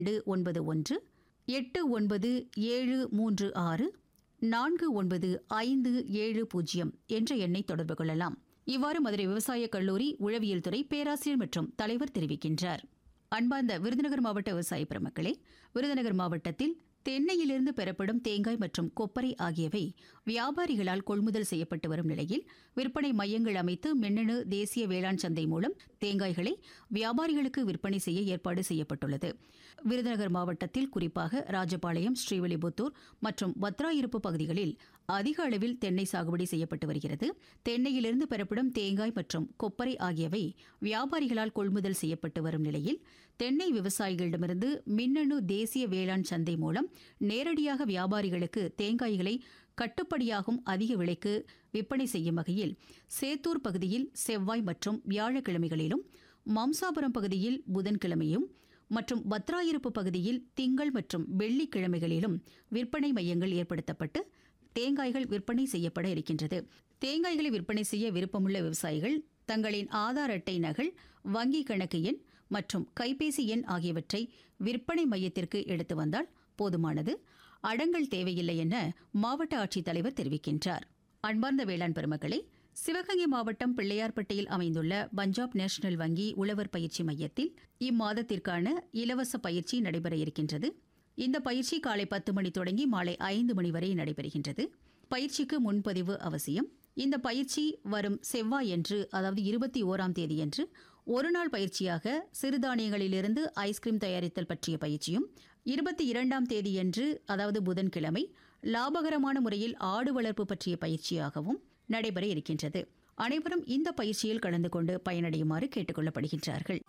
இரண்டு ஒன்பது ஒன்று எட்டு ஒன்பது ஏழு மூன்று ஆறு நான்கு ஒன்பது ஐந்து ஏழு பூஜ்ஜியம் என்ற எண்ணை தொடர்பு கொள்ளலாம் இவ்வாறு மதுரை விவசாயக் கல்லூரி உழவியல் துறை பேராசிரியர் மற்றும் தலைவர் தெரிவிக்கின்றார் அன்பார்ந்த விருதுநகர் மாவட்ட விவசாய பெருமக்களே விருதுநகர் மாவட்டத்தில் தென்னையிலிருந்து பெறப்படும் தேங்காய் மற்றும் கொப்பரை ஆகியவை வியாபாரிகளால் கொள்முதல் செய்யப்பட்டு வரும் நிலையில் விற்பனை மையங்கள் அமைத்து மின்னணு தேசிய வேளாண் சந்தை மூலம் தேங்காய்களை வியாபாரிகளுக்கு விற்பனை செய்ய ஏற்பாடு செய்யப்பட்டுள்ளது விருதுநகர் மாவட்டத்தில் குறிப்பாக ராஜபாளையம் ஸ்ரீவில்லிபுத்தூர் மற்றும் வத்ராயிருப்பு பகுதிகளில் அதிக அளவில் தென்னை சாகுபடி செய்யப்பட்டு வருகிறது தென்னையிலிருந்து பெறப்படும் தேங்காய் மற்றும் கொப்பரை ஆகியவை வியாபாரிகளால் கொள்முதல் செய்யப்பட்டு வரும் நிலையில் தென்னை விவசாயிகளிடமிருந்து மின்னணு தேசிய வேளாண் சந்தை மூலம் நேரடியாக வியாபாரிகளுக்கு தேங்காய்களை கட்டுப்படியாகும் அதிக விலைக்கு விற்பனை செய்யும் வகையில் சேத்தூர் பகுதியில் செவ்வாய் மற்றும் வியாழக்கிழமைகளிலும் மம்சாபுரம் பகுதியில் புதன்கிழமையும் மற்றும் பத்ராயிருப்பு பகுதியில் திங்கள் மற்றும் வெள்ளிக்கிழமைகளிலும் விற்பனை மையங்கள் ஏற்படுத்தப்பட்டு தேங்காய்கள் விற்பனை செய்யப்பட இருக்கின்றது தேங்காய்களை விற்பனை செய்ய விருப்பமுள்ள விவசாயிகள் தங்களின் ஆதார் அட்டை நகல் வங்கி கணக்கு எண் மற்றும் கைபேசி எண் ஆகியவற்றை விற்பனை மையத்திற்கு எடுத்து வந்தால் போதுமானது அடங்கல் தேவையில்லை என மாவட்ட ஆட்சித்தலைவர் தெரிவிக்கின்றார் அன்பார்ந்த வேளாண் பெருமக்களே சிவகங்கை மாவட்டம் பிள்ளையார்பட்டியில் அமைந்துள்ள பஞ்சாப் நேஷனல் வங்கி உழவர் பயிற்சி மையத்தில் இம்மாதத்திற்கான இலவச பயிற்சி நடைபெற இருக்கின்றது இந்த பயிற்சி காலை பத்து மணி தொடங்கி மாலை ஐந்து மணி வரை நடைபெறுகின்றது பயிற்சிக்கு முன்பதிவு அவசியம் இந்த பயிற்சி வரும் செவ்வாயன்று அதாவது இருபத்தி ஓராம் தேதியன்று ஒரு நாள் பயிற்சியாக சிறுதானியங்களிலிருந்து ஐஸ்கிரீம் தயாரித்தல் பற்றிய பயிற்சியும் இருபத்தி இரண்டாம் தேதியன்று அதாவது புதன்கிழமை லாபகரமான முறையில் ஆடு வளர்ப்பு பற்றிய பயிற்சியாகவும் நடைபெற இருக்கின்றது அனைவரும் இந்த பயிற்சியில் கலந்து கொண்டு பயனடையுமாறு கேட்டுக் கொள்ளப்படுகின்றார்கள்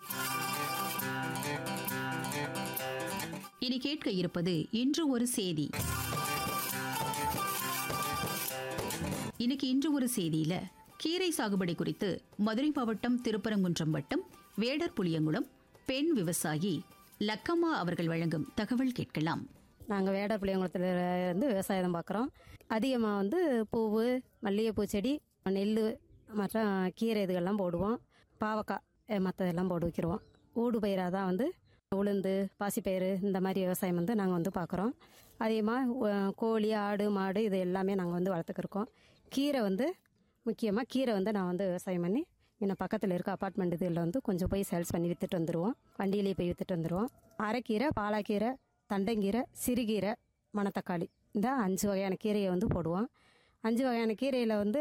இனி கேட்க இருப்பது இன்று ஒரு செய்தி இன்னைக்கு இன்று ஒரு செய்தியில கீரை சாகுபடி குறித்து மதுரை மாவட்டம் திருப்பரங்குன்றம் வட்டம் வேடர் புளியங்குளம் பெண் விவசாயி லக்கம்மா அவர்கள் வழங்கும் தகவல் கேட்கலாம் நாங்கள் வேடப்பிள்ளையங்குளத்தில் இருந்து விவசாயம் பார்க்குறோம் அதிகமாக வந்து பூவு மல்லிகைப்பூ செடி நெல் மற்றும் கீரை இதுகள்லாம் போடுவோம் பாவக்காய் மற்றதெல்லாம் போட்டு வைக்கிறோம் ஊடு பயிராக தான் வந்து உளுந்து பாசிப்பயிறு இந்த மாதிரி விவசாயம் வந்து நாங்கள் வந்து பார்க்குறோம் அதிகமாக கோழி ஆடு மாடு இது எல்லாமே நாங்கள் வந்து வளர்த்துக்கிருக்கோம் கீரை வந்து முக்கியமாக கீரை வந்து நான் வந்து விவசாயம் பண்ணி இன்னும் பக்கத்தில் இருக்க அப்பார்ட்மெண்ட் இதில் வந்து கொஞ்சம் போய் சேல்ஸ் பண்ணி விற்றுட்டு வந்துடுவோம் வண்டியிலேயே போய் விற்றுட்டு வந்துடுவோம் அரைக்கீரை பாலாக்கீரை தண்டங்கீரை சிறுகீரை மணத்தக்காளி இந்த அஞ்சு வகையான கீரையை வந்து போடுவோம் அஞ்சு வகையான கீரையில் வந்து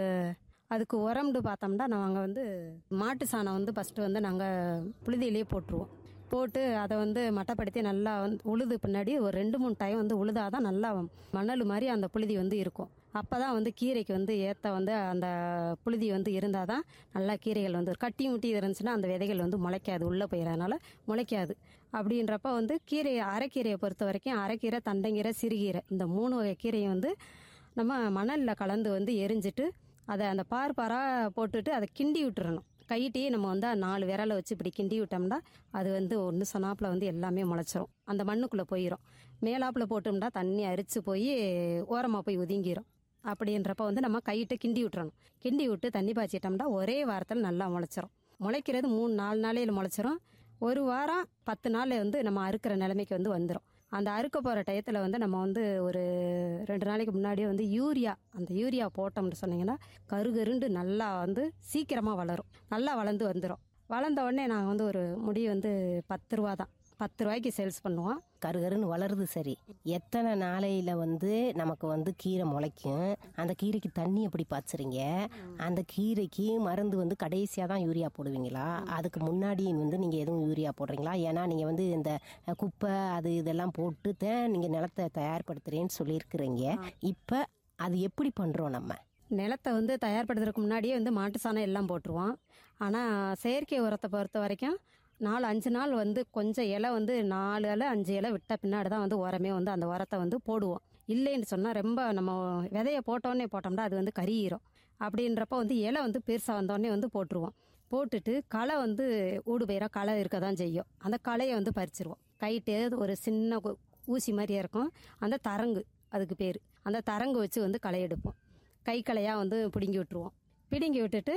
அதுக்கு உரம்னு பார்த்தோம்னா நாங்கள் வந்து மாட்டு சாணம் வந்து ஃபஸ்ட்டு வந்து நாங்கள் புழுதியிலேயே போட்டுருவோம் போட்டு அதை வந்து மட்டப்படுத்தி நல்லா வந்து உழுது பின்னாடி ஒரு ரெண்டு மூணு டைம் வந்து உழுதாதான் நல்லா மணல் மாதிரி அந்த புழுதி வந்து இருக்கும் அப்போ தான் வந்து கீரைக்கு வந்து ஏற்ற வந்து அந்த புழுதி வந்து இருந்தால் தான் நல்லா கீரைகள் வந்து கட்டி முட்டி இருந்துச்சுன்னா அந்த விதைகள் வந்து முளைக்காது உள்ளே போயிடறதுனால முளைக்காது அப்படின்றப்ப வந்து கீரை அரைக்கீரையை பொறுத்த வரைக்கும் அரைக்கீரை தண்டைக்கீரை சிறுகீரை இந்த மூணு வகை கீரையை வந்து நம்ம மணலில் கலந்து வந்து எரிஞ்சிட்டு அதை அந்த பார் பாராக போட்டுட்டு அதை கிண்டி விட்டுறணும் கையிட்டே நம்ம வந்து நாலு விரலை வச்சு இப்படி கிண்டி விட்டோம்னா அது வந்து ஒன்று சொன்னாப்பில் வந்து எல்லாமே முளைச்சிரும் அந்த மண்ணுக்குள்ளே போயிடும் மேலாப்பில் போட்டோம்னா தண்ணி அரிச்சு போய் ஓரமாக போய் ஒதுங்கிரும் அப்படின்றப்ப வந்து நம்ம கையிட்ட கிண்டி விட்டுறணும் கிண்டி விட்டு தண்ணி பாய்ச்சிட்டோம்னா ஒரே வாரத்தில் நல்லா முளைச்சிரும் முளைக்கிறது மூணு நாலு நாளையில் முளைச்சிரும் ஒரு வாரம் பத்து நாள் வந்து நம்ம அறுக்கிற நிலைமைக்கு வந்து வந்துடும் அந்த அறுக்க போகிற டயத்தில் வந்து நம்ம வந்து ஒரு ரெண்டு நாளைக்கு முன்னாடியே வந்து யூரியா அந்த யூரியா போட்டோம்னு சொன்னீங்கன்னா கருகருண்டு நல்லா வந்து சீக்கிரமாக வளரும் நல்லா வளர்ந்து வந்துடும் வளர்ந்த உடனே நாங்கள் வந்து ஒரு முடி வந்து பத்து ரூபா தான் பத்து ரூபாய்க்கு சேல்ஸ் பண்ணுவோம் கருகருன்னு வளருது சரி எத்தனை நாளையில வந்து நமக்கு வந்து கீரை முளைக்கும் அந்த கீரைக்கு தண்ணி எப்படி பாய்ச்சுறீங்க அந்த கீரைக்கு மருந்து வந்து கடைசியாக தான் யூரியா போடுவீங்களா அதுக்கு முன்னாடி வந்து நீங்கள் எதுவும் யூரியா போடுறீங்களா ஏன்னா நீங்கள் வந்து இந்த குப்பை அது இதெல்லாம் போட்டு தான் நீங்கள் நிலத்தை தயார்படுத்துறேன்னு சொல்லியிருக்கிறீங்க இப்போ அது எப்படி பண்ணுறோம் நம்ம நிலத்தை வந்து தயார்படுத்துறதுக்கு முன்னாடியே வந்து மாட்டு சாணம் எல்லாம் போட்டுருவோம் ஆனால் செயற்கை உரத்தை பொறுத்த வரைக்கும் நாலு அஞ்சு நாள் வந்து கொஞ்சம் இலை வந்து நாலு இலை அஞ்சு இலை விட்ட பின்னாடி தான் வந்து உரமே வந்து அந்த உரத்தை வந்து போடுவோம் இல்லைன்னு சொன்னால் ரொம்ப நம்ம விதைய போட்டோன்னே போட்டோம்னா அது வந்து கரியிரும் அப்படின்றப்ப வந்து இலை வந்து பெருசாக வந்தோடனே வந்து போட்டுருவோம் போட்டுட்டு களை வந்து ஊடு பயிராக களை இருக்க தான் செய்யும் அந்த களையை வந்து பறிச்சிருவோம் கைட்டு ஒரு சின்ன கு- ஊசி மாதிரியே இருக்கும் அந்த தரங்கு அதுக்கு பேர் அந்த தரங்கு வச்சு வந்து களை எடுப்போம் கை களையாக வந்து பிடுங்கி விட்டுருவோம் பிடுங்கி விட்டுட்டு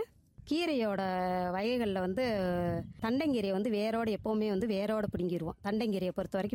கீரையோட வகைகளில் வந்து தண்டங்கீரையை வந்து வேரோட எப்போவுமே வந்து வேரோட பிடுங்கிடுவோம் தண்டங்கீரையை பொறுத்த வரைக்கும்